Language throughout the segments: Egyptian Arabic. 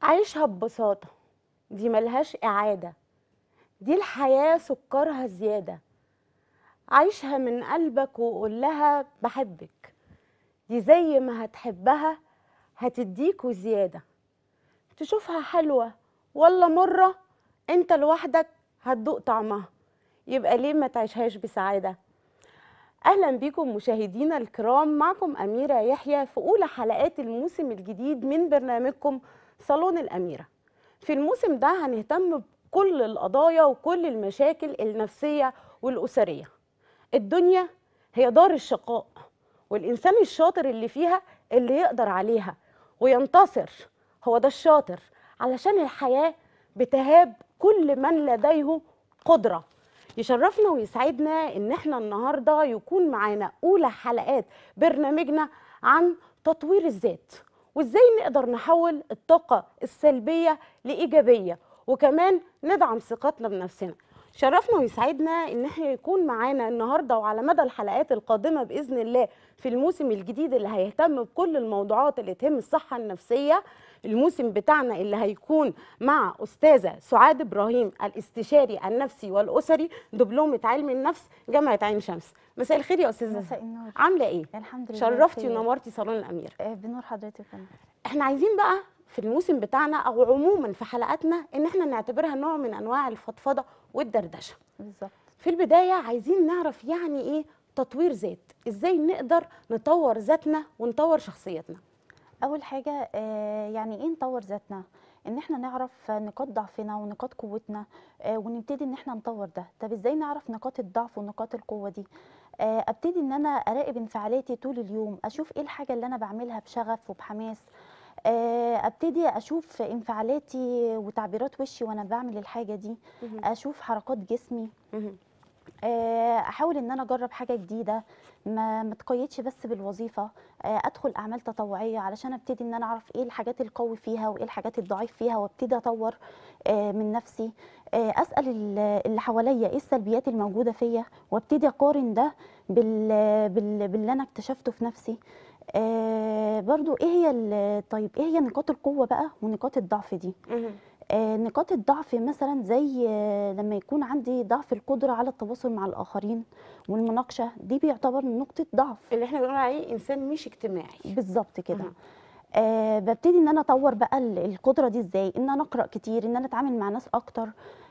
عيشها ببساطة دي ملهاش إعادة دي الحياة سكرها زيادة عيشها من قلبك وقول لها بحبك دي زي ما هتحبها هتديك وزيادة تشوفها حلوة ولا مرة انت لوحدك هتدوق طعمها يبقى ليه ما تعيشهاش بسعادة اهلا بكم مشاهدينا الكرام معكم اميره يحيى في اولى حلقات الموسم الجديد من برنامجكم صالون الاميره في الموسم ده هنهتم بكل القضايا وكل المشاكل النفسيه والاسريه الدنيا هي دار الشقاء والانسان الشاطر اللي فيها اللي يقدر عليها وينتصر هو ده الشاطر علشان الحياه بتهاب كل من لديه قدره يشرفنا ويسعدنا ان احنا النهارده يكون معانا اولى حلقات برنامجنا عن تطوير الذات وازاي نقدر نحول الطاقه السلبيه لايجابيه وكمان ندعم ثقتنا بنفسنا شرفنا ويسعدنا ان احنا يكون معانا النهارده وعلى مدى الحلقات القادمه باذن الله في الموسم الجديد اللي هيهتم بكل الموضوعات اللي تهم الصحه النفسيه الموسم بتاعنا اللي هيكون مع استاذه سعاد ابراهيم الاستشاري النفسي والاسري دبلومه علم النفس جامعه عين شمس مساء الخير يا استاذه مساء النور عامله ايه الحمد لله شرفتي بخير. ونورتي صالون الامير آه، بنور حضرتك يا فندم احنا عايزين بقى في الموسم بتاعنا او عموما في حلقاتنا ان احنا نعتبرها نوع من انواع الفضفضه والدردشه بالظبط في البدايه عايزين نعرف يعني ايه تطوير ذات ازاي نقدر نطور ذاتنا ونطور شخصيتنا اول حاجه آه، يعني ايه نطور ذاتنا ان احنا نعرف نقاط ضعفنا ونقاط قوتنا آه، ونبتدي ان احنا نطور ده طب ازاي نعرف نقاط الضعف ونقاط القوه دي آه، ابتدي ان انا اراقب انفعالاتي طول اليوم اشوف ايه الحاجه اللي انا بعملها بشغف وبحماس آه، ابتدي اشوف انفعالاتي وتعبيرات وشي وانا بعمل الحاجه دي اشوف حركات جسمي مهم. آه، احاول ان انا اجرب حاجه جديده ما ما اتقيدش بس بالوظيفه آه، ادخل اعمال تطوعيه علشان ابتدي ان انا اعرف ايه الحاجات القوي فيها وايه الحاجات الضعيف فيها وابتدي اطور آه، من نفسي آه، اسال ال- اللي حواليا ايه السلبيات الموجوده فيا وابتدي اقارن ده بال بال باللي انا اكتشفته في نفسي آه، برضو ايه هي ال- طيب ايه هي نقاط القوه بقى ونقاط الضعف دي مهم. آه، نقاط الضعف مثلا زي آه، لما يكون عندي ضعف القدرة على التواصل مع الآخرين والمناقشة دي بيعتبر نقطة ضعف اللي احنا بنقول عليه انسان مش اجتماعي بالظبط كده مهم. آه ببتدي ان انا اطور بقى ال- القدرة دي ازاي ان انا اقرأ كتير ان انا اتعامل مع ناس اكتر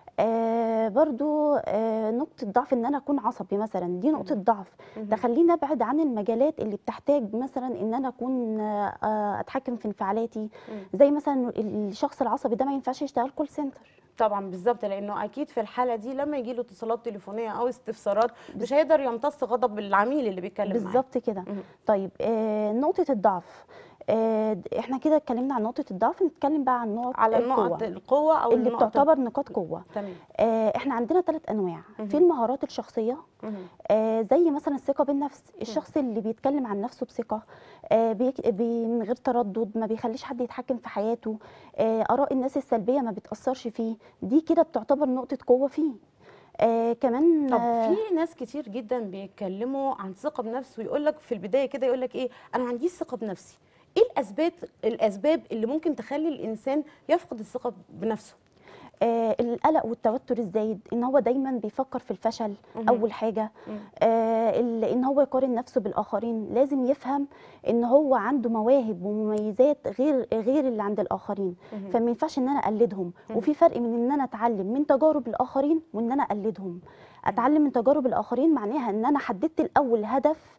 آه برضو آه نقطة ضعف ان انا اكون عصبي مثلا دي نقطة ضعف مهم. تخليني ابعد عن المجالات اللي بتحتاج مثلا ان انا اكون آه آه، اتحكم في انفعالاتي مم. زي مثلا الشخص العصبي ده ما ينفعش يشتغل كول سنتر طبعا بالظبط لانه اكيد في الحاله دي لما يجي له اتصالات تليفونيه او استفسارات مش هيقدر يمتص غضب العميل اللي بيتكلم معاه بالظبط كده مهم. طيب آه نقطة الضعف آه د- احنا كده اتكلمنا عن نقطة الضعف نتكلم بقى عن نقط على القوة نقط القوه او اللي النقط بتعتبر نقاط قوة تمام آه احنا عندنا ثلاث انواع مهم. في المهارات الشخصية مهم. آه زي مثلا الثقة بالنفس الشخص اللي بيتكلم عن نفسه بثقة آه بيك- بي من غير تردد ما بيخليش حد يتحكم في حياته آه آراء الناس السلبية ما بتأثرش فيه دي كده بتعتبر نقطة قوة فيه آه كمان طب آه، في ناس كتير جدا بيتكلموا عن ثقه بنفس ويقول لك في البدايه كده يقول لك ايه انا ما عنديش ثقه بنفسي ايه الاسباب الاسباب اللي ممكن تخلي الانسان يفقد الثقه بنفسه آه القلق والتوتر الزايد ان هو دايما بيفكر في الفشل مهم. اول حاجه مم. آه ال- ان هو يقارن نفسه بالاخرين لازم يفهم ان هو عنده مواهب ومميزات غير غير اللي عند الاخرين مهم. فما ينفعش ان انا اقلدهم مم. وفي فرق من ان انا اتعلم من تجارب الاخرين وان انا اقلدهم اتعلم من تجارب الاخرين معناها ان انا حددت الاول هدف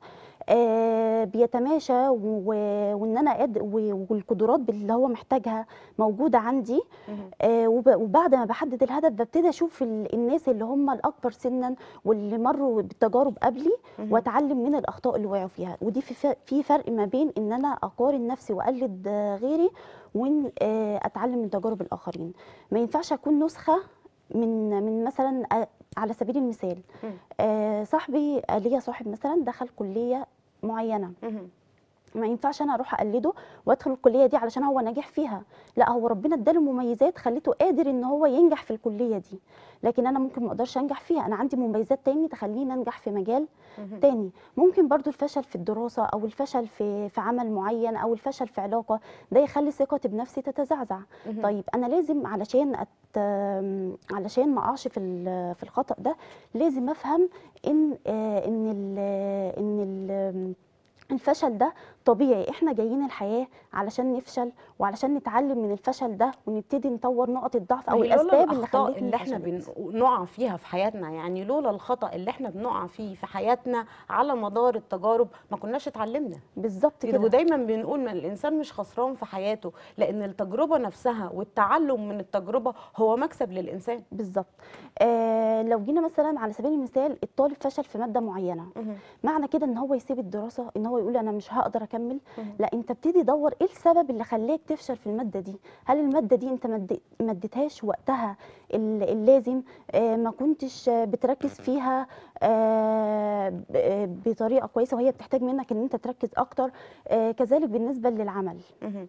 آه بيتماشى و- وان انا قد و- والقدرات اللي هو محتاجها موجوده عندي مهم. آه، وب- وبعد ما بحدد الهدف ببتدي اشوف ال- الناس اللي هم الاكبر سنا واللي مروا بالتجارب قبلي مهم. واتعلم من الاخطاء اللي وقعوا فيها ودي في ف- في فرق ما بين ان انا اقارن نفسي واقلد آه، غيري وان آه، اتعلم من تجارب الاخرين ما ينفعش اكون نسخه من من مثلا آه، على سبيل المثال مم. آه، صاحبي آه، ليا صاحب مثلا دخل كليه معينه مهم. ما ينفعش انا اروح اقلده وادخل الكليه دي علشان هو ناجح فيها لا هو ربنا اداله مميزات خليته قادر ان هو ينجح في الكليه دي لكن انا ممكن ما اقدرش انجح فيها انا عندي مميزات تاني تخليني انجح في مجال مهم. تاني ممكن برضو الفشل في الدراسة أو الفشل في في عمل معين أو الفشل في علاقة ده يخلي ثقتي بنفسي تتزعزع مهم. طيب أنا لازم علشان أت... علشان ما أقعش في ال- في الخطأ ده لازم أفهم إن آه، إن ال... إن ال... الفشل ده طبيعي احنا جايين الحياة علشان نفشل وعلشان نتعلم من الفشل ده ونبتدي نطور نقط الضعف او ما هي لولا الاسباب اللي الأخطاء خلتني اللي احنا فشلت. بنقع فيها في حياتنا يعني لولا الخطأ اللي احنا بنقع فيه في حياتنا على مدار التجارب ما كناش اتعلمنا بالظبط كده ودايما بنقول ان الانسان مش خسران في حياته لان التجربه نفسها والتعلم من التجربه هو مكسب للانسان بالظبط آه لو جينا مثلا على سبيل المثال الطالب فشل في ماده معينه مهم. معنى كده ان هو يسيب الدراسه ان هو يقول انا مش هقدر اكمل مهم. لا انت ابتدي دور ايه السبب اللي خلاك تفشل في الماده دي هل الماده دي انت ما ادي- ما اديتهاش وقتها ال- اللازم آه ما كنتش آه، بتركز فيها آه ب- آه، بطريقه كويسه وهي بتحتاج منك ان انت تركز اكتر آه كذلك بالنسبه للعمل مهم.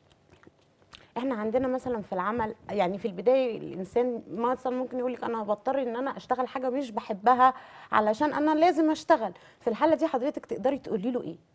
احنا عندنا مثلا في العمل يعني في البدايه الانسان مثلا ممكن يقول لك انا بضطر ان انا اشتغل حاجه مش بحبها علشان انا لازم اشتغل في الحاله دي حضرتك تقدري تقولي له ايه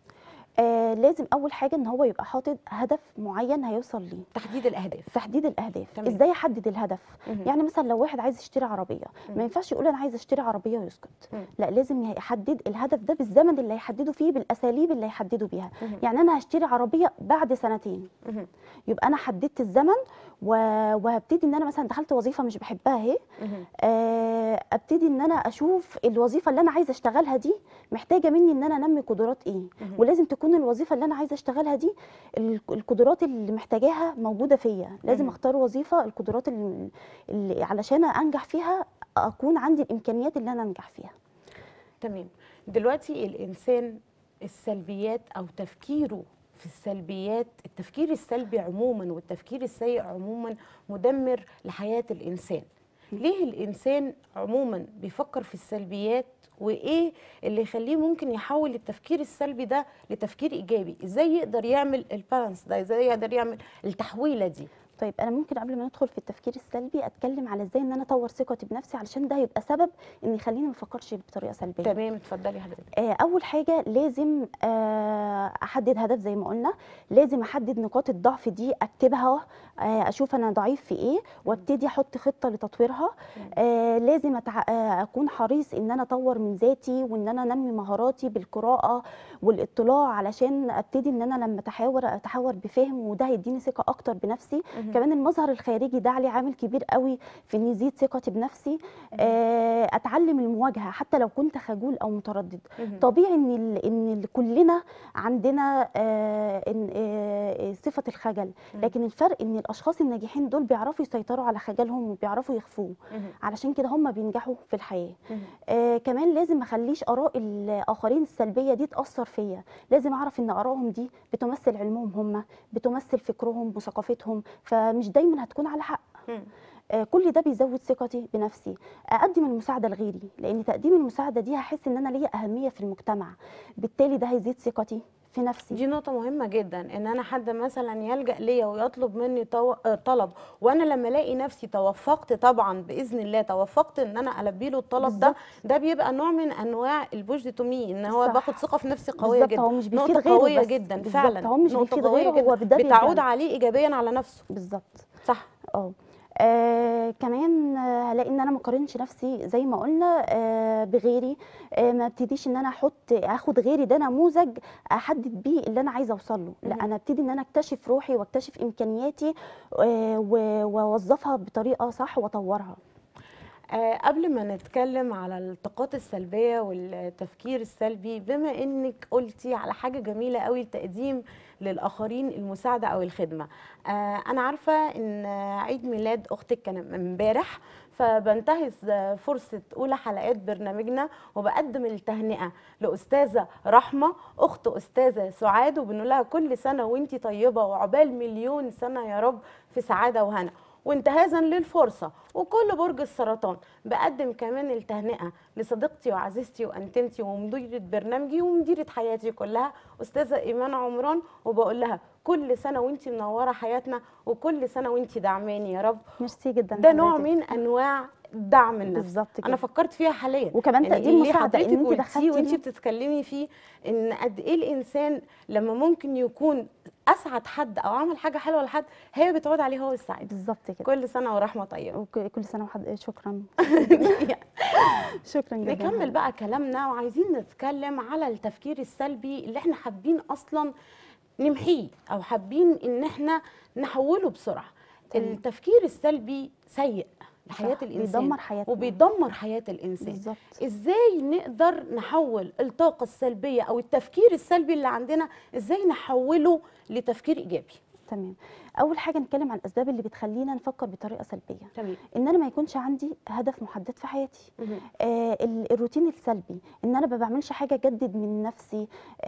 آه لازم اول حاجه ان هو يبقى حاطط هدف معين هيوصل ليه تحديد الاهداف تحديد الاهداف تمام. ازاي احدد الهدف مهم. يعني مثلا لو واحد عايز يشتري عربيه مم. ما ينفعش يقول انا عايز اشتري عربيه ويسكت مم. لا لازم يحدد الهدف ده بالزمن اللي هيحدده فيه بالاساليب اللي هيحدده بيها مهم. يعني انا هشتري عربيه بعد سنتين مهم. يبقى انا حددت الزمن و... وهبتدي ان انا مثلا دخلت وظيفه مش بحبها اهي مهم. آه، ابتدي ان انا اشوف الوظيفه اللي انا عايزه اشتغلها دي محتاجه مني ان انا انمي قدرات ايه مهم. ولازم تكون الوظيفه اللي انا عايزه اشتغلها دي ال- القدرات اللي محتاجاها موجوده فيا لازم مهم. اختار وظيفه القدرات اللي, اللي علشان انجح فيها اكون عندي الامكانيات اللي انا انجح فيها تمام دلوقتي الانسان السلبيات او تفكيره في السلبيات التفكير السلبي عموما والتفكير السيء عموما مدمر لحياة الانسان ليه الانسان عموما بيفكر في السلبيات وايه اللي يخليه ممكن يحول التفكير السلبي ده لتفكير ايجابي ازاي يقدر يعمل البالانس ده ازاي يقدر يعمل التحويله دي طيب انا ممكن قبل ما ندخل في التفكير السلبي اتكلم على ازاي ان انا اطور ثقتي بنفسي علشان ده هيبقى سبب ان يخليني ما افكرش بطريقه سلبيه تمام اتفضلي حضرتك آه، اول حاجه لازم آه، احدد هدف زي ما قلنا لازم احدد نقاط الضعف دي اكتبها آه، اشوف انا ضعيف في ايه وابتدي احط خطه لتطويرها آه، لازم أتع... آه، اكون حريص ان انا اطور من ذاتي وان انا انمي مهاراتي بالقراءه والاطلاع علشان ابتدي ان انا لما اتحاور اتحاور بفهم وده هيديني ثقه اكتر بنفسي مهم. كمان المظهر الخارجي ده عليه عامل كبير قوي في ان يزيد ثقتي بنفسي آه، اتعلم المواجهه حتى لو كنت خجول او متردد مهم. طبيعي ان ال- ان ال- كلنا عندنا آه، إن- آه، صفه الخجل مم. لكن الفرق ان الاشخاص الناجحين دول بيعرفوا يسيطروا على خجلهم وبيعرفوا يخفوه مهم. علشان كده هم بينجحوا في الحياه مهم. آه كمان لازم ما اخليش اراء الاخرين السلبيه دي تاثر فيا لازم اعرف ان ارائهم دي بتمثل علمهم هم بتمثل فكرهم وثقافتهم فمش دايما هتكون على حق مم. آه، كل ده بيزود ثقتي بنفسي اقدم المساعده لغيري لان تقديم المساعده دي هحس ان انا ليا اهميه في المجتمع بالتالي ده هيزيد ثقتي في نفسي دي نقطة مهمة جدا ان انا حد مثلا يلجأ ليا ويطلب مني تو... آه، طلب وانا لما الاقي نفسي توفقت طبعا باذن الله توفقت ان انا البي له الطلب ده بالظبط. ده بيبقى نوع من انواع البوجد تو مي ان هو صح. باخد ثقة في نفسي قوية بالظبط جدا هو مش بيفيد نقطة غيره قوية بس. جدا بالظبط، فعلا هو مش نقطة بيفيد قوية غيره، هو جدا ده بتعود بيرجع. عليه ايجابيا على نفسه بالظبط صح اه آه كمان آه، هلاقي ان انا ما اقارنش نفسي زي ما قلنا آه بغيري آه ما ابتديش ان انا احط اخد غيري ده نموذج احدد بيه اللي انا عايزه اوصل له لا مهم. انا ابتدي ان انا اكتشف روحي واكتشف امكانياتي آه و- واوظفها بطريقه صح واطورها آه، قبل ما نتكلم على الطاقات السلبية والتفكير السلبي بما انك قلتي على حاجة جميلة قوي التقديم للآخرين المساعدة أو الخدمة آه، أنا عارفة إن عيد ميلاد أختك كان امبارح فبنتهز فرصة أولى حلقات برنامجنا وبقدم التهنئة لأستاذة رحمة أخت أستاذة سعاد وبنقول لها كل سنة وانتي طيبة وعقبال مليون سنة يا رب في سعادة وهنا وانتهازا للفرصه وكل برج السرطان بقدم كمان التهنئه لصديقتي وعزيزتي وانتمتي ومديره برنامجي ومديره حياتي كلها استاذه ايمان عمران وبقول لها كل سنه وانت منوره حياتنا وكل سنه وانت دعماني يا رب ميرسي جدا ده نوع حضرتك. من انواع دعم النفس بالظبط كده انا فكرت فيها حاليا وكمان يعني تقديم اللي مساعده ان حضرتك انت قلتيه دخلتي وانت لي- بتتكلمي فيه ان قد ايه الانسان لما ممكن يكون اسعد حد او عمل حاجه حلوه لحد هي بتعود عليه هو السعيد بالظبط كده كل سنه ورحمه طيبه وك- كل سنه وحد شكرا شكرا جدا نكمل بقى كلامنا وعايزين نتكلم على التفكير السلبي اللي احنا حابين اصلا نمحيه او حابين ان احنا نحوله بسرعه تمام. التفكير السلبي سيء لحياه صح، الانسان بيدمر حياتنا. وبيدمر حياه الانسان بالظبط ازاي نقدر نحول الطاقه السلبيه او التفكير السلبي اللي عندنا ازاي نحوله لتفكير ايجابي تمام اول حاجه نتكلم عن الاسباب اللي بتخلينا نفكر بطريقه سلبيه تمام ان انا ما يكونش عندي هدف محدد في حياتي آه ال- الروتين السلبي ان انا ما بعملش حاجه اجدد من نفسي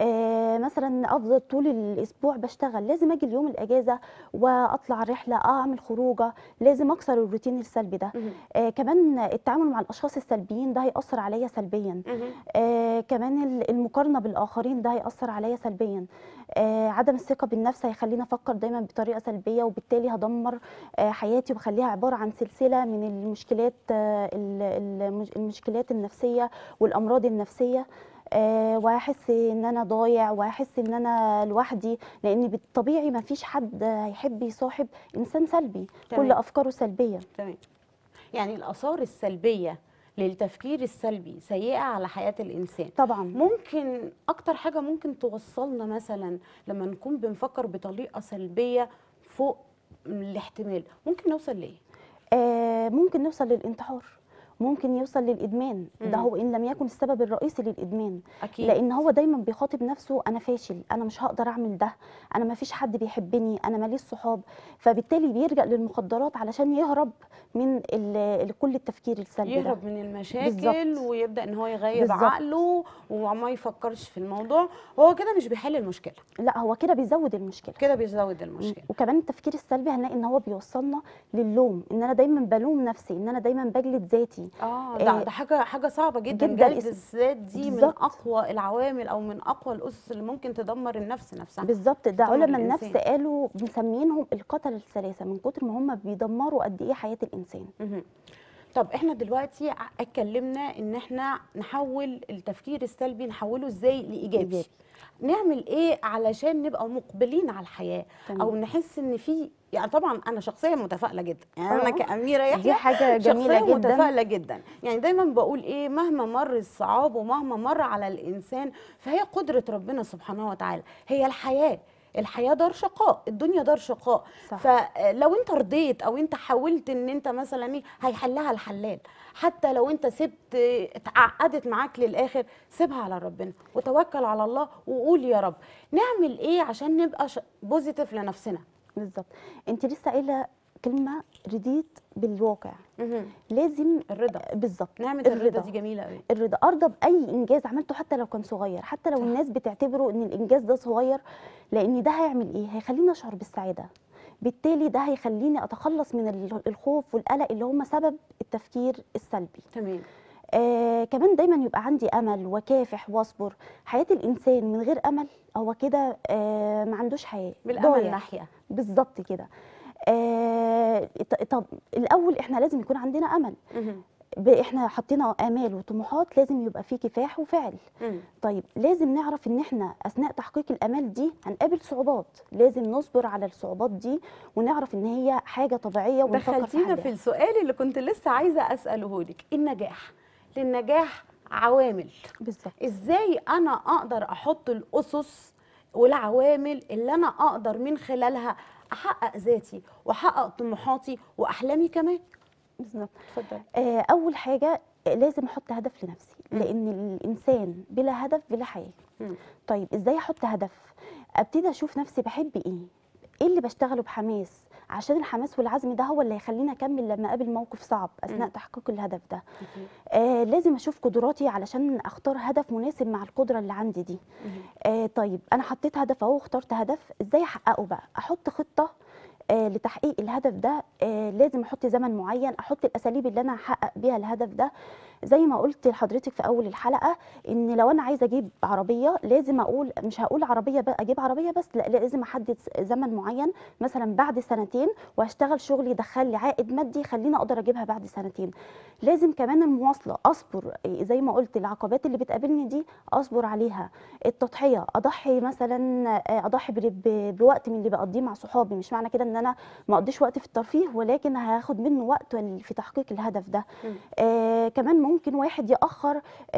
آه مثلا افضل طول الاسبوع بشتغل لازم اجي اليوم الاجازه واطلع رحله اه اعمل خروجه لازم اكسر الروتين السلبي ده آه كمان التعامل مع الاشخاص السلبيين ده هياثر عليا سلبيا آه كمان ال- المقارنه بالاخرين ده هياثر عليا سلبيا آه عدم الثقه بالنفس هيخليني افكر دايما بطريقه سلبيه وبالتالي هدمر آه حياتي واخليها عباره عن سلسله من المشكلات آه ال- المش- المشكلات النفسيه والامراض النفسيه آه وهحس ان انا ضايع وهحس ان انا لوحدي لان بالطبيعي ما فيش حد هيحب يصاحب انسان سلبي تمام. كل افكاره سلبيه تمام يعني الاثار السلبيه للتفكير السلبي سيئه على حياه الانسان طبعا ممكن اكتر حاجه ممكن توصلنا مثلا لما نكون بنفكر بطريقه سلبيه فوق الاحتمال ممكن نوصل ليه آه ممكن نوصل للانتحار ممكن يوصل للادمان ده مم. هو ان لم يكن السبب الرئيسي للادمان اكيد لان هو دايما بيخاطب نفسه انا فاشل انا مش هقدر اعمل ده انا ما فيش حد بيحبني انا ماليش صحاب فبالتالي بيلجا للمخدرات علشان يهرب من ال- ال- كل التفكير السلبي يهرب ده من المشاكل بالظبط. ويبدا ان هو يغير بالظبط. عقله وما يفكرش في الموضوع وهو كده مش بيحل المشكله لا هو كده بيزود المشكله كده بيزود المشكله وكمان التفكير السلبي هنلاقي ان هو بيوصلنا للوم ان انا دايما بلوم نفسي ان انا دايما بجلد ذاتي اه آه، ده, ده حاجه حاجه صعبه جدا جداً. جلد الذات دي من بالظبط. اقوى العوامل او من اقوى الاسس اللي ممكن تدمر النفس نفسها بالظبط ده تدمر علماء النفس الإنسان. قالوا مسمينهم القتله الثلاثه من كتر ما هم بيدمروا قد ايه حياه الانسان مهم. طب احنا دلوقتي ع- اتكلمنا ان احنا نحول التفكير السلبي نحوله ازاي لايجابي إيجابي. نعمل ايه علشان نبقى مقبلين على الحياه تمام. او نحس ان في يعني طبعا انا شخصيه متفائله جدا يعني انا آه. كاميره يحيى دي حاجه جميله شخصيه جدا متفائله جدا يعني دايما بقول ايه مهما مر الصعاب ومهما مر على الانسان فهي قدره ربنا سبحانه وتعالى هي الحياه الحياه دار شقاء الدنيا دار شقاء صح. فلو انت رضيت او انت حاولت ان انت مثلا ايه هيحلها الحلال حتى لو انت سبت اتعقدت معاك للاخر سيبها على ربنا وتوكل على الله وقول يا رب نعمل ايه عشان نبقى بوزيتيف لنفسنا بالظبط انت لسه قايله كلمه رديت بالواقع مهم. لازم الرضا بالظبط نعمه الرضا الرضا. دي جميله قوي الرضا ارضى باي انجاز عملته حتى لو كان صغير حتى لو صح. الناس بتعتبره ان الانجاز ده صغير لان ده هيعمل ايه هيخليني اشعر بالسعاده بالتالي ده هيخليني اتخلص من ال- الخوف والقلق اللي هم سبب التفكير السلبي تمام آه كمان دايما يبقى عندي امل وكافح واصبر حياه الانسان من غير امل هو كده آه ما عندوش حياه بالامل ضايع. ناحيه بالظبط كده آه ط- طب الاول احنا لازم يكون عندنا امل مهم. ب- احنا حطينا امال وطموحات لازم يبقى فيه كفاح وفعل مم. طيب لازم نعرف ان احنا اثناء تحقيق الامال دي هنقابل صعوبات لازم نصبر على الصعوبات دي ونعرف ان هي حاجه طبيعيه ونفكر في دخلتينا في حلها السؤال اللي كنت لسه عايزه اساله لك النجاح للنجاح عوامل بالظبط ازاي انا اقدر احط الاسس والعوامل اللي انا اقدر من خلالها احقق ذاتي واحقق طموحاتي واحلامي كمان بالظبط اتفضل آه اول حاجه آه، لازم احط هدف لنفسي مم. لان الانسان بلا هدف بلا حياه مم. طيب ازاي احط هدف ابتدي اشوف نفسي بحب ايه ايه اللي بشتغله بحماس عشان الحماس والعزم ده هو اللي هيخليني اكمل لما اقابل موقف صعب اثناء مم. تحقيق الهدف ده آه لازم اشوف قدراتي علشان اختار هدف مناسب مع القدره اللي عندي دي آه طيب انا حطيت هدف اهو واخترت هدف ازاي احققه بقى احط خطه آه لتحقيق الهدف ده آه لازم احط زمن معين احط الاساليب اللي انا هحقق بيها الهدف ده زي ما قلت لحضرتك في اول الحلقه ان لو انا عايزه اجيب عربيه لازم اقول مش هقول عربيه بقى اجيب عربيه بس لا لازم احدد زمن معين مثلا بعد سنتين وهشتغل شغل يدخل لي عائد مادي يخليني اقدر اجيبها بعد سنتين لازم كمان المواصله اصبر إيه زي ما قلت العقبات اللي بتقابلني دي اصبر عليها التضحيه اضحي مثلا آه، اضحي بر- ب- بوقت من اللي بقضيه مع صحابي مش معنى كده ان انا ما اقضيش وقت في الترفيه ولكن هاخد منه وقت في تحقيق الهدف ده مم. آه كمان ممكن واحد ياخر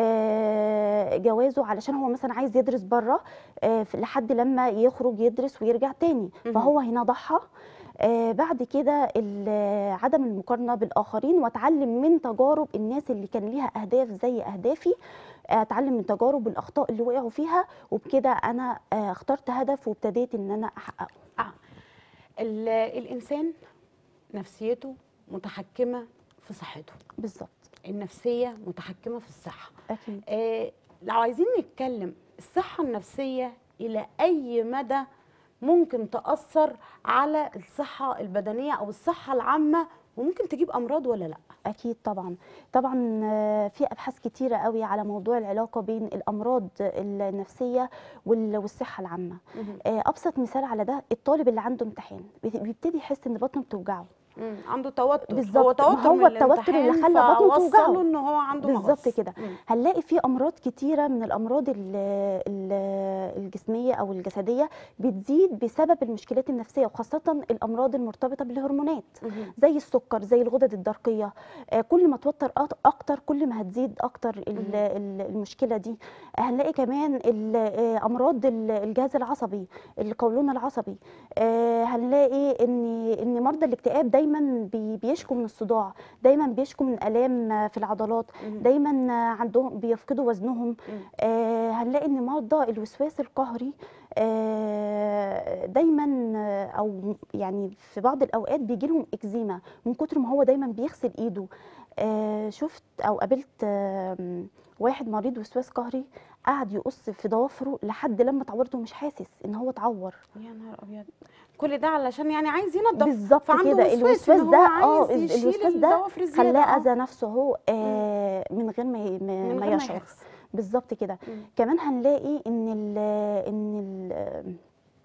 آه جوازه علشان هو مثلا عايز يدرس بره آه في- لحد لما يخرج يدرس ويرجع تاني مهم. فهو هنا ضحى آه بعد كده ال- عدم المقارنه بالاخرين واتعلم من تجارب الناس اللي كان ليها اهداف زي اهدافي آه، اتعلم من تجارب الاخطاء اللي وقعوا فيها وبكده انا آه، اخترت هدف وابتديت ان انا احققه آه. ال- الانسان نفسيته متحكمه في صحته بالظبط النفسيه متحكمه في الصحه اكيد آه لو عايزين نتكلم الصحه النفسيه الى اي مدى ممكن تاثر على الصحه البدنيه او الصحه العامه وممكن تجيب امراض ولا لا اكيد طبعا طبعا آه، في ابحاث كتيره قوي على موضوع العلاقه بين الامراض النفسيه وال- والصحه العامه آه، ابسط مثال على ده الطالب اللي عنده امتحان بي- بيبتدي يحس ان بطنه بتوجعه مم. عنده توتر بالظبط. هو ما توتر هو من التوتر اللي الامتحان خلى بطنه فوصله توجعه. ان هو عنده بالظبط مغص. كده. مم. هنلاقي في امراض كتيره من الامراض ال- ال- الجسميه او الجسديه بتزيد بسبب المشكلات النفسيه وخاصه الامراض المرتبطه بالهرمونات مهم. زي السكر زي الغدد الدرقيه آه، كل ما توتر أك- اكتر كل ما هتزيد اكتر ال- مهم. ال- المشكله دي هنلاقي كمان ال- آه، امراض ال- الجهاز العصبي القولون العصبي آه، هنلاقي ان ان مرضى الاكتئاب دايما بي- بيشكوا من الصداع دايما بيشكوا من الام آه، في العضلات مهم. دايما آه، عندهم بيفقدوا وزنهم مم. آه، هنلاقي ان مرضى الوسواس القهري آه، دايما آه، او يعني في بعض الاوقات بيجي لهم اكزيما من كتر ما هو دايما بيغسل ايده آه، شفت او قابلت آم، واحد مريض وسواس قهري قعد يقص في ضوافره لحد لما اتعورته ومش حاسس ان هو اتعور يا نهار ابيض كل ده علشان يعني عايز ينضف بالظبط فعنده كده وسواس الوسواس إن هو ده عايز اه يشيل الوسواس ده الضوافر الزيادة. خلاه آه. اذى نفسه هو آه، من غير ما ي- ما, من ما غير ما يشعر يحس. بالظبط كده مم. كمان هنلاقي ان ال ان ال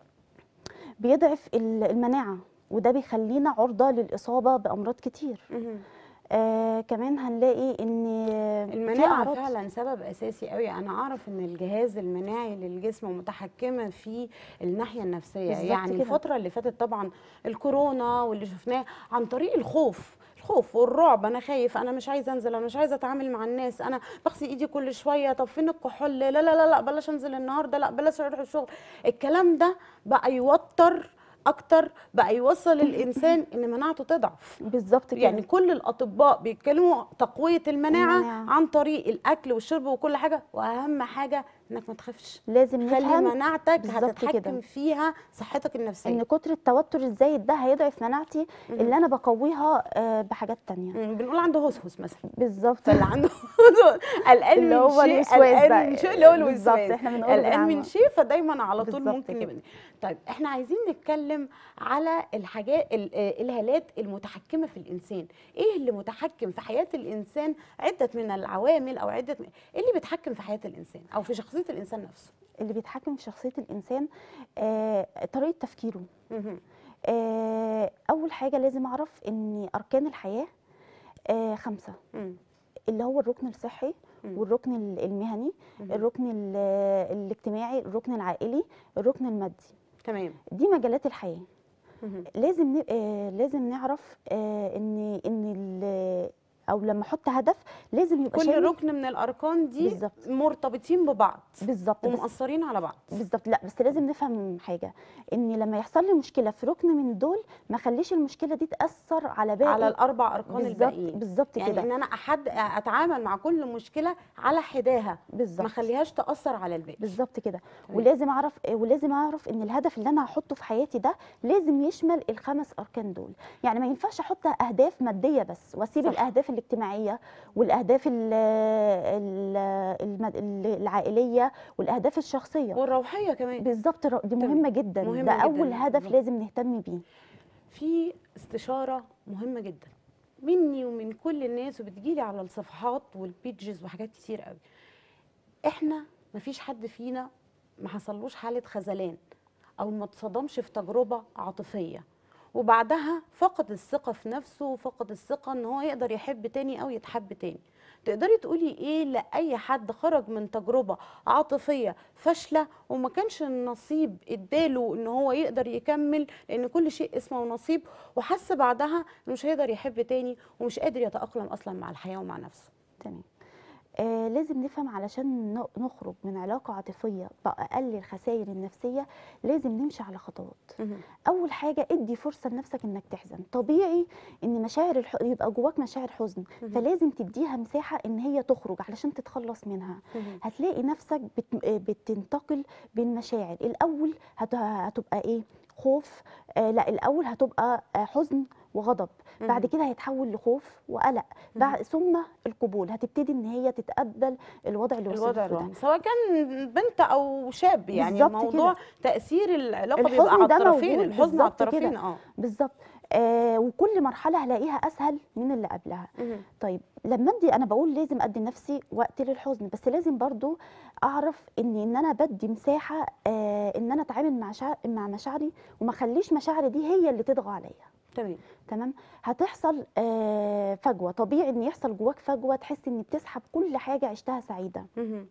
بيضعف ال- المناعه وده بيخلينا عرضه للاصابه بامراض كتير مهم. آه كمان هنلاقي ان في المناعة أعراض- فعلا سبب أساسي قوي أنا أعرف إن الجهاز المناعي للجسم متحكمة في الناحية النفسية بالظبط يعني كده. الفترة اللي فاتت طبعا الكورونا واللي شفناه عن طريق الخوف الخوف والرعب انا خايف انا مش عايزه انزل انا مش عايزه اتعامل مع الناس انا بغسل ايدي كل شويه طب فين الكحول لا لا لا لا بلاش انزل النهارده لا بلاش اروح الشغل الكلام ده بقى يوتر اكتر بقى يوصل الانسان ان مناعته تضعف بالظبط كده يعني كل الاطباء بيتكلموا تقويه المناعه, المناعة. عن طريق الاكل والشرب وكل حاجه واهم حاجه انك ما تخافش لازم خلي نفهم مناعتك بالظبط هتتحكم كده. فيها صحتك النفسيه ان كتر التوتر الزايد ده هيضعف مناعتي اللي انا بقويها آه بحاجات تانية مم، بنقول عنده هسهس مثلا بالظبط فاللي عنده قلقان اللي من هو شيء الوسواس قلقان ده. من شيء اللي هو بالظبط، الوسواس إحنا بنقول قلقان من بالعامة. شيء فدايما على طول بالظبط ممكن كده. يبقى طيب احنا عايزين نتكلم على الحاجات ال- آه، الهالات المتحكمه في الانسان ايه اللي متحكم في حياه الانسان عده من العوامل او عده من... ايه اللي بيتحكم في حياه الانسان او في شخصيه الانسان نفسه اللي بيتحكم في شخصية الإنسان آه طريقة تفكيره مهم. آه أول حاجة لازم أعرف إن أركان الحياة آه خمسة مم. اللي هو الركن الصحي مم. والركن ال- المهني مهم. الركن ال- الاجتماعي الركن العائلي الركن المادي تمام دي مجالات الحياة مهم. لازم ن- آه لازم نعرف آه ان ان ال- او لما احط هدف لازم يبقى كل شامل ركن من الاركان دي بالظبط. مرتبطين ببعض بالظبط بس ومؤثرين على بعض بالظبط لا بس لازم نفهم حاجه ان لما يحصل لي مشكله في ركن من دول ما خليش المشكله دي تاثر على باقي على الاربع اركان بالظبط الباقيين بالظبط يعني كده ان انا احد اتعامل مع كل مشكله على حداها ما بالظبط اخليهاش تاثر على الباقي بالظبط كده تمام. ولازم اعرف ولازم اعرف ان الهدف اللي انا هحطه في حياتي ده لازم يشمل الخمس اركان دول يعني ما ينفعش احط اهداف ماديه بس واسيب صح. الاهداف الاجتماعيه والاهداف ال ال الم- العائليه والاهداف الشخصيه والروحيه كمان بالظبط رو- دي تمام. مهمه جدا مهمة ده جداً، اول هدف بالظبط. لازم نهتم بيه في استشاره مهمه جدا مني ومن كل الناس وبتجيلي على الصفحات والبيجز وحاجات كتير قوي احنا مفيش حد فينا ما حصلوش حاله خذلان او ما اتصدمش في تجربه عاطفيه وبعدها فقد الثقه في نفسه وفقد الثقه ان هو يقدر يحب تاني او يتحب تاني تقدري تقولي ايه لاي حد خرج من تجربه عاطفيه فاشله وما كانش النصيب اداله ان هو يقدر يكمل لان كل شيء اسمه نصيب وحس بعدها انه مش هيقدر يحب تاني ومش قادر يتاقلم اصلا مع الحياه ومع نفسه تمام آه لازم نفهم علشان ن- نخرج من علاقة عاطفية بأقل الخسائر النفسية لازم نمشي على خطوات أول حاجة ادي فرصة لنفسك إنك تحزن طبيعي إن مشاعر الح... يبقى جواك مشاعر حزن مهم. فلازم تديها مساحة إن هي تخرج علشان تتخلص منها هتلاقي نفسك بت... آه، بتنتقل بين مشاعر الأول هت... هتبقى إيه خوف آه لا الأول هتبقى آه حزن وغضب بعد كده هيتحول لخوف وقلق بعد ثم القبول هتبتدي ان هي تتقبل الوضع اللي وصلت الوضع له ده الراهن سواء كان بنت او شاب يعني بالظبط موضوع كده. تاثير العلاقه الحزن بيبقى على ده الطرفين موجود الحزن على بالظبط كده. الطرفين اه بالظبط آه وكل مرحله هلاقيها اسهل من اللي قبلها مهم. طيب لما ادي انا بقول لازم ادي لنفسي وقت للحزن بس لازم برضو اعرف ان ان انا بدي مساحه آه ان انا اتعامل مع شع... مع مشاعري وما اخليش مشاعري دي هي اللي تطغى عليا تمام تمام هتحصل آه فجوه طبيعي ان يحصل جواك فجوه تحس ان بتسحب كل حاجه عشتها سعيده مهم.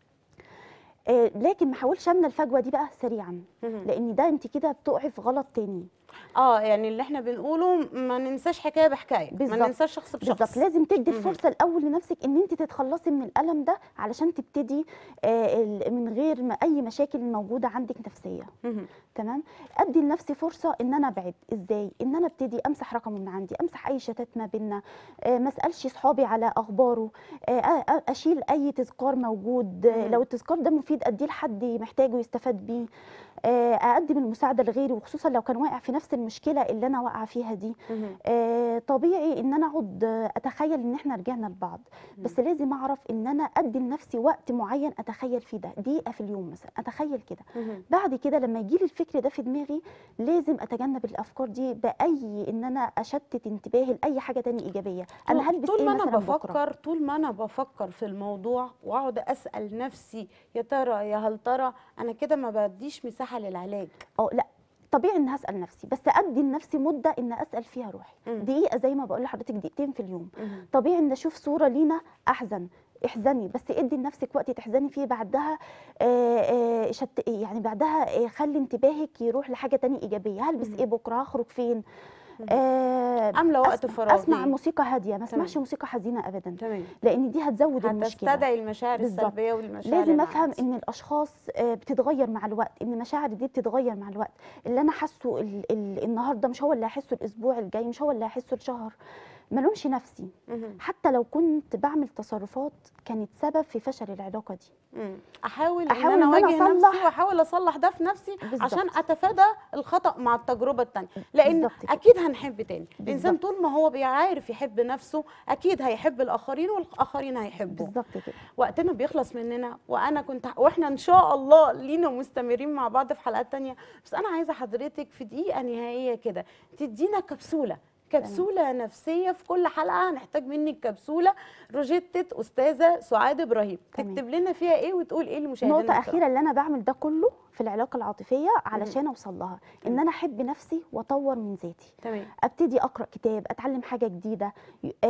آه لكن ما حاولش املى الفجوه دي بقى سريعا مهم. لان ده انت كده بتقعي في غلط تاني اه يعني اللي احنا بنقوله ما ننساش حكايه بحكايه ما بالظبط. ننساش شخص بشخص بالظبط لازم تدي مهم. الفرصه الاول لنفسك ان انت تتخلصي من الالم ده علشان تبتدي آه ال- من غير ما اي مشاكل موجوده عندك نفسيه مهم. تمام ادي لنفسي فرصه ان انا ابعد ازاي ان انا ابتدي امسح رقمه من عندي امسح اي شتات ما بينا آه ما اسالش صحابي على اخباره آه أ- أ- اشيل اي تذكار موجود آه مم. لو التذكار ده مفيد اديه لحد محتاجه يستفاد بيه آه اقدم المساعده لغيري وخصوصا لو كان واقع في نفس المشكله اللي انا واقعه فيها دي مهم. آه طبيعي ان انا اقعد آه، اتخيل ان احنا رجعنا لبعض بس لازم اعرف ان انا ادي لنفسي وقت معين اتخيل فيه ده دقيقه في اليوم مثلا اتخيل كده مهم. بعد كده لما يجي لي الفكر ده في دماغي لازم اتجنب الافكار دي باي ان انا اشتت انتباهي لاي حاجه تانية ايجابيه انا طول- هلبس طول ايه ما انا مثلا بكره بفكر طول ما انا بفكر في الموضوع واقعد اسال نفسي يا ترى يا هل ترى انا كده ما بديش مساحه للعلاج اه لا طبيعي ان هسال نفسي بس ادي لنفسي مده ان اسال فيها روحي مم. دقيقه زي ما بقول لحضرتك دقيقتين في اليوم مهم. طبيعي ان اشوف صوره لينا احزن احزني بس ادي لنفسك وقت تحزني فيه بعدها آه، آه، شت يعني بعدها آه، خلي انتباهك يروح لحاجه تانية ايجابيه هلبس مهم. ايه بكره هخرج فين مهم. آه، املى وقت أسمع- فراغي اسمع موسيقى هاديه ما اسمعش تمام. موسيقى حزينه ابدا تمام لان دي هتزود المشكله هتستدعي المشاعر بالظبط. السلبيه والمشاعر لازم اللي افهم عندي. ان الاشخاص آه، بتتغير مع الوقت ان مشاعري دي بتتغير مع الوقت اللي انا حاسه ال- ال- النهارده مش هو اللي هحسه الاسبوع الجاي مش هو اللي هحسه الشهر ملومش نفسي مهم. حتى لو كنت بعمل تصرفات كانت سبب في فشل العلاقه دي مم. احاول, أحاول ان انا إن أنا اواجه أصلح- نفسي واحاول اصلح ده في نفسي بالظبط. عشان اتفادى الخطا مع التجربه الثانيه لان بالظبط كده. اكيد هنحب تاني الانسان بالظبط. طول ما هو بيعرف يحب نفسه اكيد هيحب الاخرين والاخرين هيحبوه بالظبط كده وقتنا بيخلص مننا وانا كنت واحنا ان شاء الله لينا مستمرين مع بعض في حلقات تانية بس انا عايزه حضرتك في دقيقه نهائيه كده تدينا كبسوله كبسوله نفسيه في كل حلقه هنحتاج منك كبسوله روجيتة استاذه سعاد ابراهيم تمام. تكتب لنا فيها ايه وتقول ايه لمشاهدينا نقطة الكرام. أخيرة اللي أنا بعمل ده كله في العلاقة العاطفية علشان أوصل لها إن أنا أحب نفسي وأطور من ذاتي تمام ابتدي اقرا كتاب اتعلم حاجه جديده ي- آه،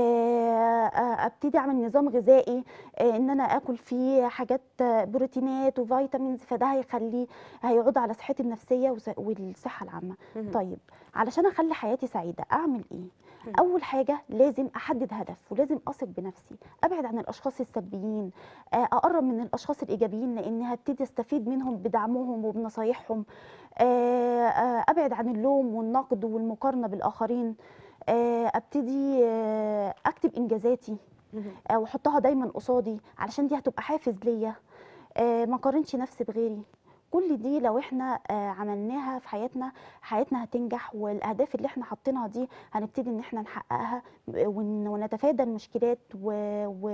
آه، ابتدي اعمل نظام غذائي آه، ان انا اكل فيه حاجات آه، بروتينات وفيتامينز فده هيخليه هيعود على صحتي النفسيه وس- والصحه العامه مهم. طيب علشان اخلي حياتي سعيده اعمل ايه مم. اول حاجه لازم احدد هدف ولازم اثق بنفسي ابعد عن الاشخاص السلبيين آه، اقرب من الاشخاص الايجابيين لان هبتدي استفيد منهم بدعمهم وبنصايحهم آه، آه، ابعد عن اللوم والنقد والمقارنه بالاخرين آه، ابتدي آه، اكتب انجازاتي مهم. آه، واحطها دايما قصادي علشان دي هتبقى حافز ليا آه، ما قارنش نفسي بغيري كل دي لو احنا آه، عملناها في حياتنا حياتنا هتنجح والاهداف اللي احنا حاطينها دي هنبتدي ان احنا نحققها ون- ونتفادى المشكلات و... و...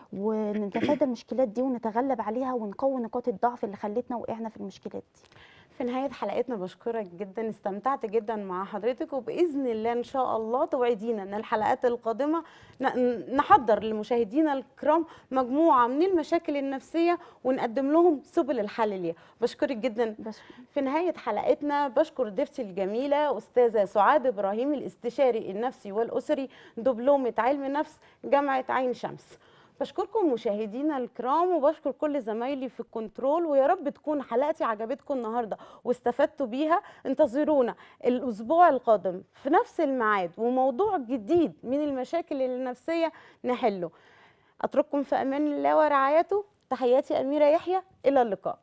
ونتفادى المشكلات دي ونتغلب عليها ونقوي نقاط الضعف اللي خلتنا وقعنا في المشكلات دي في نهاية حلقتنا بشكرك جدا استمتعت جدا مع حضرتك وبإذن الله إن شاء الله توعدينا إن الحلقات القادمة ن- نحضر لمشاهدينا الكرام مجموعة من المشاكل النفسية ونقدم لهم سبل الحل ليها بشكرك جدا بس في نهاية حلقتنا بشكر ضيفتي الجميلة أستاذة سعاد إبراهيم الاستشاري النفسي والأسري دبلومة علم نفس جامعة عين شمس بشكركم مشاهدينا الكرام وبشكر كل زمايلي في الكنترول ويا رب تكون حلقتي عجبتكم النهارده واستفدتوا بيها انتظرونا الاسبوع القادم في نفس الميعاد وموضوع جديد من المشاكل النفسيه نحله اترككم في امان الله ورعايته تحياتي اميره يحيى الى اللقاء